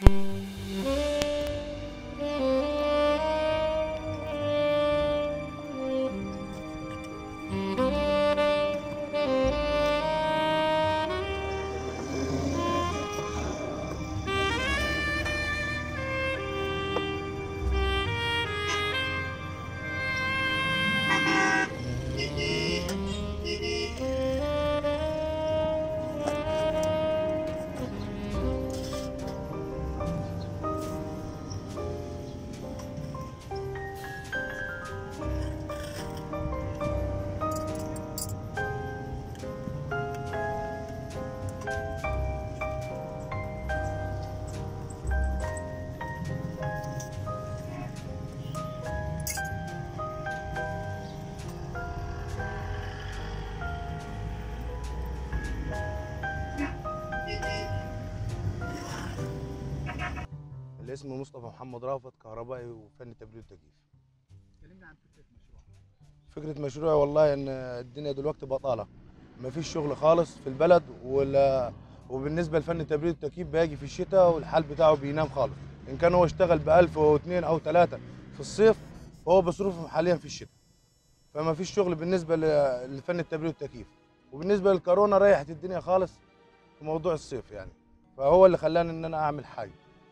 الاسم مصطفى محمد رافت كهربائي وفني تبريد وتكييف كلمنا عن فكره مشروع فكرة مشروعي والله ان الدنيا دلوقتي بطالة مفيش شغل خالص في البلد ولا وبالنسبة لفن التبريد والتكييف باجي في الشتاء والحال بتاعه بينام خالص ان كان هو اشتغل ب 1000 او 2 او 3 في الصيف فهو بيصرفهم حاليا في الشتاء فما فيش شغل بالنسبة ل- لفن التبريد والتكييف وبالنسبة للكورونا ريحت الدنيا خالص في موضوع الصيف يعني فهو اللي خلاني ان انا اعمل حاجة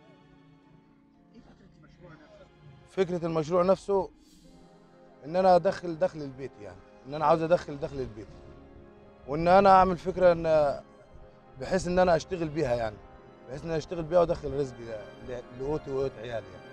ايه فكره المشروع نفسه؟ فكره المشروع نفسه ان انا ادخل دخل البيت يعني ان انا عاوز ادخل دخل البيت وان انا اعمل فكره ان بحيث ان انا اشتغل بيها يعني بحيث ان انا اشتغل بيها وادخل رزقي ل- لقوتي وقوت عيالي يعني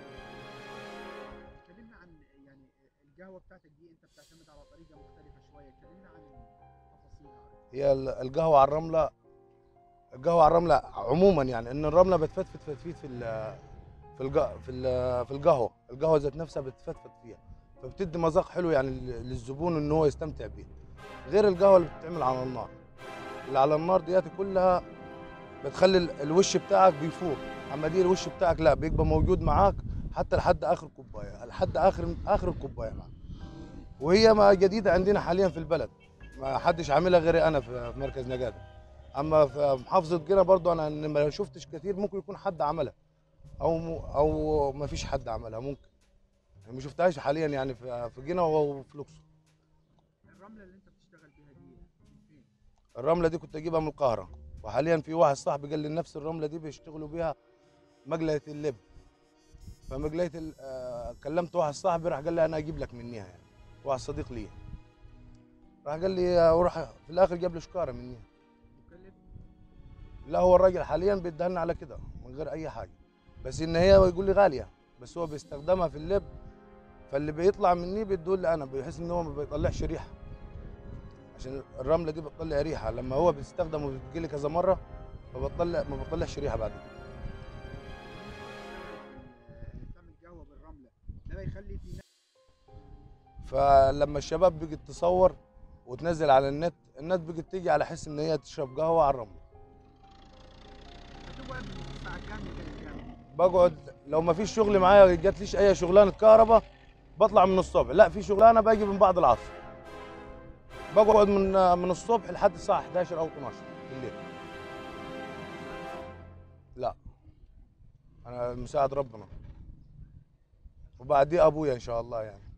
كلمنا عن يعني القهوه بتاعتك دي انت بتعتمد على طريقه مختلفه شويه كلمنا عن تفاصيلها هي ال- القهوه على الرمله القهوه على الرمله عموما يعني ان الرمله بتفتفت فتفيت في ال في الج في ال- في القهوه القهوه ذات نفسها بتفتفت فيها فبتدي مذاق حلو يعني لل- للزبون ان هو يستمتع بيه غير القهوه اللي بتتعمل على النار اللي على النار ديت كلها بتخلي ال- الوش بتاعك بيفور اما دي الوش بتاعك لا بيبقى موجود معاك حتى لحد اخر كوبايه لحد اخر اخر الكوبايه معاك وهي ما جديده عندنا حاليا في البلد ما حدش عاملها غيري انا في في مركز نجاده اما في محافظه جنة برضو انا إن ما شفتش كتير ممكن يكون حد عملها او م- او ما فيش حد عملها ممكن ما شفتهاش حاليا يعني في في جنة وفي الاقصر الرمله اللي انت بتشتغل بيها دي من فين؟ الرمله دي كنت اجيبها من القاهره وحاليا في واحد صاحبي قال لي نفس الرمله دي بيشتغلوا بيها مقليه اللب فمقليه ال- آه، كلمت واحد صاحبي راح قال لي انا اجيب لك منيها يعني واحد صديق لي راح قال لي آه، وراح في الاخر جاب لي شكاره منيها مكلف لا هو الراجل حاليا بيدهن على كده من غير اي حاجه بس ان هي يقول لي غاليه بس هو بيستخدمها في اللب فاللي بيطلع مني بيديه لي انا بحيث ان هو ما بيطلعش ريحه عشان الرمله دي بتطلع ريحه لما هو بيستخدم وبتجي لي كذا مره فبطلع ما بطلعش ريحه بعد كده تعمل قهوه بالرمله ده بيخلي في ناس فلما الشباب بقت تصور وتنزل على النت الناس بقت تيجي على حس ان هي تشرب قهوه على الرمله بتبقى الساعه كام لغايه كام؟ بقعد لو ما فيش شغل معايا جات ليش اي شغلانه كهرباء بطلع من الصبح لا في شغلانه باجي من بعد العصر بقعد من من الصبح لحد الساعه 11 او 12 بالليل لا انا مساعد ربنا وبعديه ابويا ان شاء الله يعني